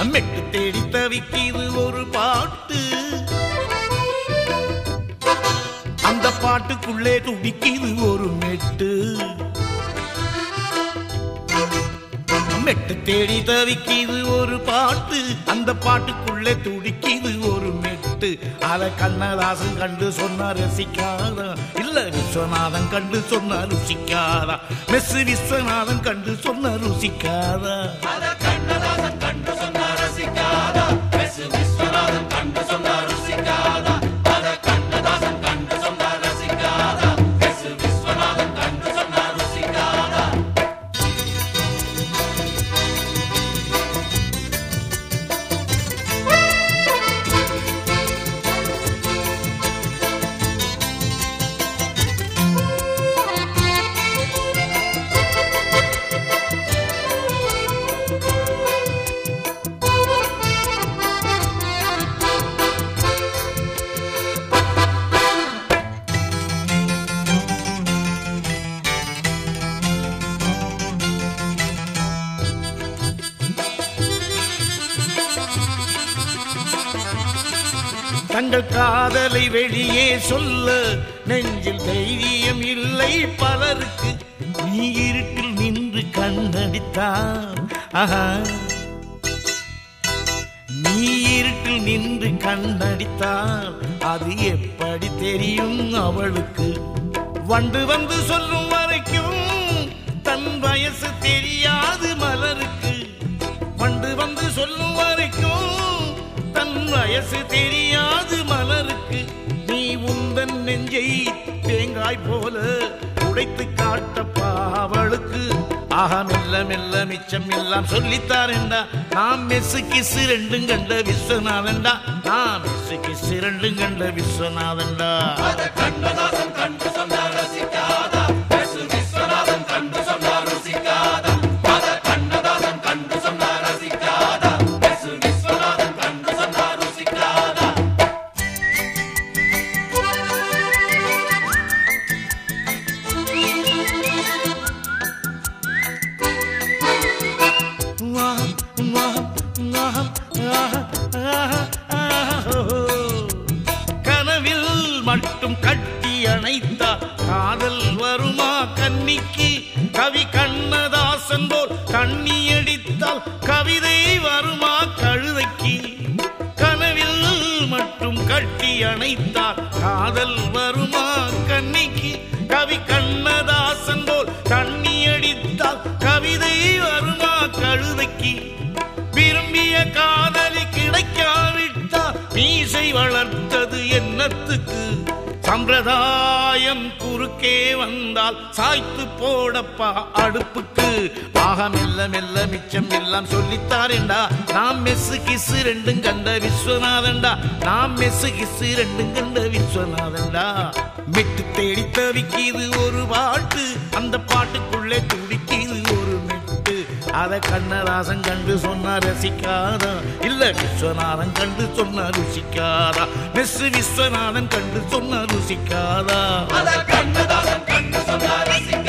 மெட்டு தேடி தவிக்கிது ஒரு பாட்டு அந்த பாட்டுக்குள்ளே துடிக்கிது ஒரு மெட்டு மெட்டு தேடி தவிக்கிது ஒரு பாட்டு அந்த பாட்டுக்குள்ளே துடிக்கிது ஒரு மெட்டு அத கண்ணதாசன் கண்டு சொன்னா ரசிக்காதா இல்ல விஸ்வநாதன் கண்டு சொன்னா ருசிக்காதா மெஸ் விஸ்வநாதன் கண்டு சொன்னா ருசிக்காதா தங்கள் காதலை வெளியே சொல்ல நெஞ்சில் தைரியம் இல்லை பலருக்கு நீ இருட்டில் நின்று கண்ணடித்தான் ஆஹா நீ இருட்டில் நின்று கண்ணடித்தால் அது எப்படி தெரியும் அவளுக்கு வண்டு வந்து சொல்லும் வரைக்கும் தன் வயசு தெரியாது மலருக்கு வண்டு வந்து சொல்லும் வரைக்கும் தன் வயசு தெரியாது மலருக்கு நீ உந்தன் நெஞ்சை தேங்காய் போல உடைத்து காட்டப்பா அவளுக்கு ஆஹா மெல்ல மெல்ல மிச்சம் எல்லாம் சொல்லித்தாரேண்டா நாம் மெஸ்ஸு கிசு ரெண்டும் கண்ட விஸ்வநாதன்டா நாம் மெஸ்ஸு கிசு ரெண்டும் கண்ட விஸ்வநாதன்டா கனவில் மட்டும் கட்டி அணைத்தா காதல் வருமா கன்னிக்கு கவி கண்ணதாசன் போல் கண்ணி அடித்தால் கவிதை வருமா கழுதைக்கு கனவில் மட்டும் கட்டி அணைத்தால் காதல் வருமா கன்னிக்கு கவி கண்ணதாசன் போல் கண்ணி அடித்தால் கவிதை வருமா கழுதைக்கு விரும்பிய காதலி கிடைக்காவிட்டா மீசை வளர்த்தது என்னத்துக்கு சம்பிரதாயம் குறுக்கே வந்தால் சாய்த்து போடப்பா அடுப்புக்கு ஆக மெல்ல மெல்ல மிச்சம் எல்லாம் சொல்லித்தாரேண்டா நாம் மெஸ்ஸு கிசு ரெண்டும் கண்ட விஸ்வநாதன்டா நாம் மெஸ்ஸு கிசு ரெண்டும் கண்ட விஸ்வநாதன்டா மெட்டு தேடி தவிக்கிது ஒரு பாட்டு அந்த பாட்டுக்குள்ளே துடிக்கிது ஒரு மெட்டு அத கண்ணதாசன் கண்டு சொன்னா ரசிக்காதா இல்ல விஸ்வநாதன் கண்டு சொன்னா ருசிக்காதா மெஸ் விஸ்வநாதன் கண்டு சொன்னா ருசிக்காதா அத கண்ணதாசன் கண்டு சொன்னார் ரசிக்காதா